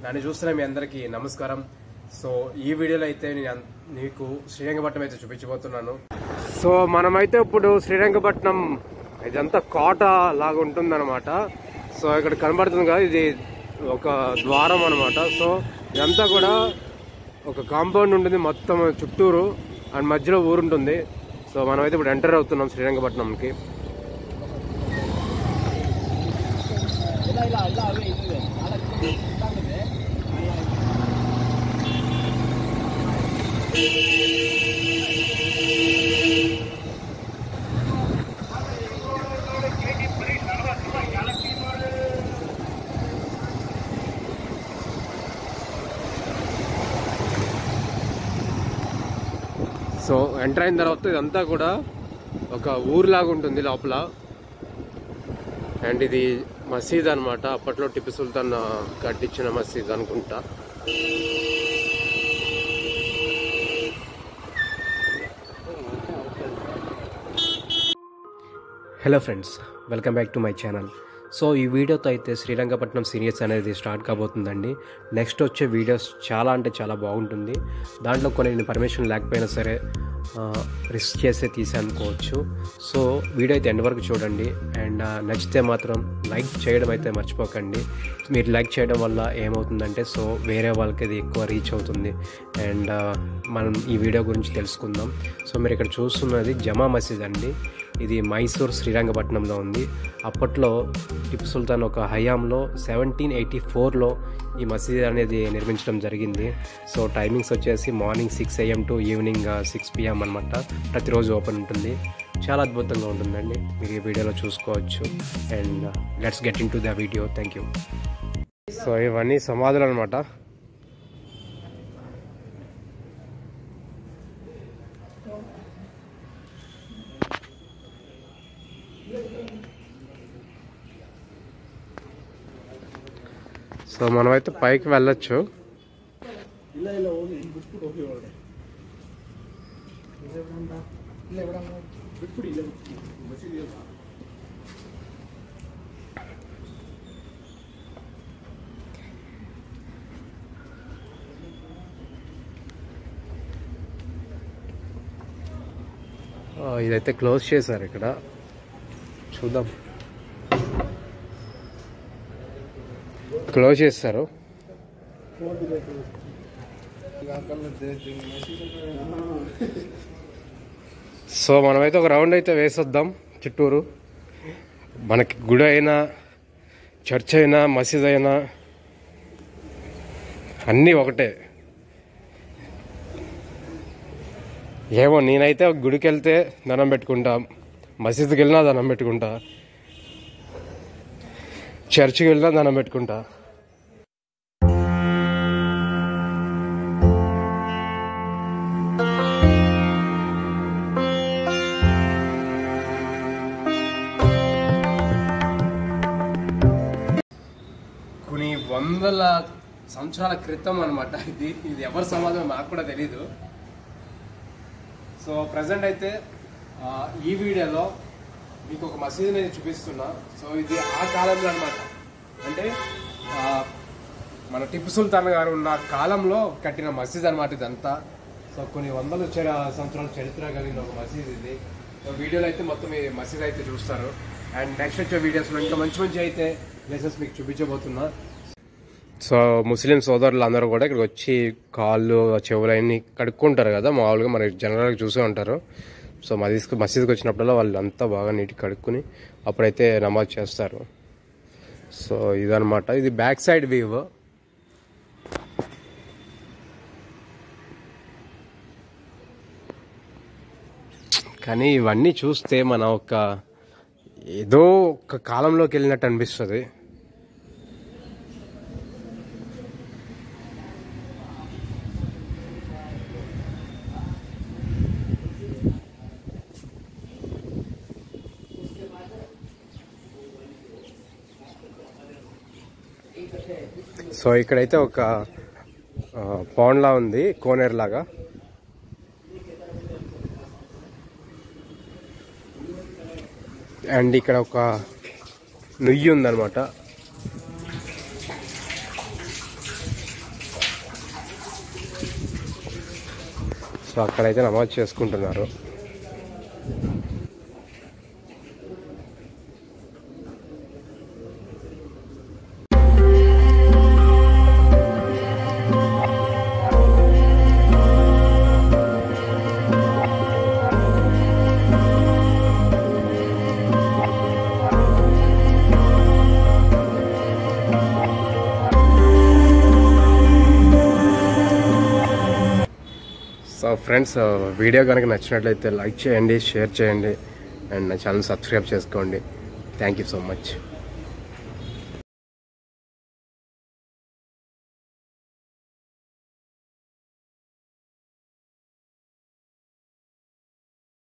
నన్ను చూస్తున్న మీ అందరికీ నమస్కారం సో ఈ వీడియోలో అయితే నేను అన్- నీకు శ్రీరంగపట్నం అయితే చూపించబోతున్నాను సో మనమైతే ఇప్పుడు శ్రీరంగపట్నం ఇదంతా కోట లాగా ఉంటుందన్నమాట సో ఇక్కడ కనబడుతుంది కదా ఇది ఒక ద్వారం అన్నమాట సో ఇదంతా కూడా ఒక కాంపౌండ్ ఉంటుంది మొత్తం చుట్టూరు అండ్ మధ్యలో ఊరుంటుంది సో మనమైతే ఇప్పుడు ఎంటర్ అవుతున్నాం శ్రీరంగపట్నంకి సో ఎంటర్ అయిన తర్వాత ఇదంతా కూడా ఒక ఊరిలాగా ఉంటుంది లోపల అండ్ ఇది మసీద్ అన్నమాట అప్పట్లో టిప్పు సుల్తాన్ ఆ, కట్టించిన మసీద్ అనుకుంటా hello friends welcome back to my channel so ఈ వీడియోతో అయితే శ్రీరంగపట్నం సీరియస్ అనేది స్టార్ట్ కాబోతుందండి నెక్స్ట్ వచ్చే వీడియోస్ చాలా అంటే చాలా బాగుంటుంది దాంట్లో కొన్ని నేను పర్మిషన్ లేకపోయినా సరే రిస్క్ చేసే తీసానుకోవచ్చు సో వీడియో అయితే ఎండ్ వరకు చూడండి అండ్ నచ్చితే మాత్రం లైక్ చేయడం అయితే మర్చిపోకండి మీరు లైక్ చేయడం వల్ల ఏమవుతుందంటే సో వేరే వాళ్ళకి ఇది ఎక్కువ రీచ్ అవుతుంది అండ్ మనం ఈ వీడియో గురించి తెలుసుకుందాం సో మీరు ఇక్కడ చూస్తున్నది జమా మసీద్ అండి ఇది మైసూర్ శ్రీరంగపట్నంలో ఉంది అప్పట్లో టిప్పు సుల్తాన్ ఒక హయాంలో సెవెంటీన్ ఎయిటీ ఫోర్లో ఈ మసీద్ అనేది నిర్మించడం జరిగింది సో టైమింగ్స్ వచ్చేసి morning six AM to evening six PM అనమాట ప్రతిరోజు ఓపెన్ ఉంటుంది చాలా అద్భుతంగా ఉంటుందండి మీరు ఈ వీడియోలో చూసుకోవచ్చు and let's get into the video thank you so ఇవన్నీ సమాధులు అనమాట సో మనమైతే పైకి వెళ్ళొచ్చు ఆ, ఇదైతే క్లోజ్ చేశారు ఇక్కడ చూద్దాం క్లోజ్ చేస్తారు సో మనమైతే ఒక రౌండ్ అయితే వేసొద్దాం చుట్టూరు మనకి గుడి అయినా చర్చ్ అయినా మసీద్ అయినా అన్నీ ఒకటే ఏమో నేనైతే ఒక గుడికి వెళ్తే దండం పెట్టుకుంటా మసీద్కి వెళ్ళినా దండం పెట్టుకుంటా చర్చికి వెళ్ళినా దండం పెట్టుకుంటా కొన్ని వందల సంవత్సరాల క్రితం అనమాట ఇది ఇది ఎవరి సమాధానం నాకు కూడా తెలీదు సో ప్రజెంట్ అయితే ఆ, ఈ వీడియోలో మీకు ఒక మసీద్ నేను చూపిస్తున్నా సో ఇది ఆ కాలంలో అనమాట అంటే ఆ, మన టిప్పు సుల్తాన్ గారు ఉన్న కాలంలో కట్టిన మసీద్ అనమాట ఇదంతా సో కొన్ని వందల చర- సంవత్సరాల చరిత్ర కలిగిన ఒక మసీద్ ఇది సో వీడియోలో అయితే మొత్తం ఈ మసీద్ అయితే చూస్తారు అండ్ నెక్స్ట్ వచ్చే వీడియోస్లో ఇంకా మంచి మంచి అయితే ప్లేసెస్ మీకు చూపించబోతున్నా సో ముస్లిం సోదరులు అందరూ కూడా ఇక్కడికి వచ్చి కాళ్ళు చెవులు అన్ని కడుక్కుంటారు కదా మామూలుగా మనకి జనరల్గా చూసే ఉంటారు సో మసీద్కి మసీద్కి వచ్చినప్పుడల్లా వాళ్ళు అంతా బాగా నీట్గా కడుక్కుని అప్పుడైతే నమాజ్ చేస్తారు సో ఇదనమాట ఇది బ్యాక్ సైడ్ వ్యూ కానీ ఇవన్నీ చూస్తే మన ఒక ఏదో ఒక కాలంలోకి వెళ్ళినట్టు అనిపిస్తుంది సో ఇక్కడైతే ఒక పౌండ్ లా ఉంది కోనేరు లాగా అండ్ ఇక్కడ ఒక నుయ్యి ఉందన్నమాట సో అక్కడైతే నమాజ్ చేసుకుంటున్నారు సో ఫ్రెండ్స్ వీడియో కనుక నచ్చినట్లయితే లైక్ చేయండి షేర్ చేయండి అండ్ నా ఛానల్ సబ్స్క్రైబ్ చేసుకోండి థ్యాంక్ యూ సో మచ్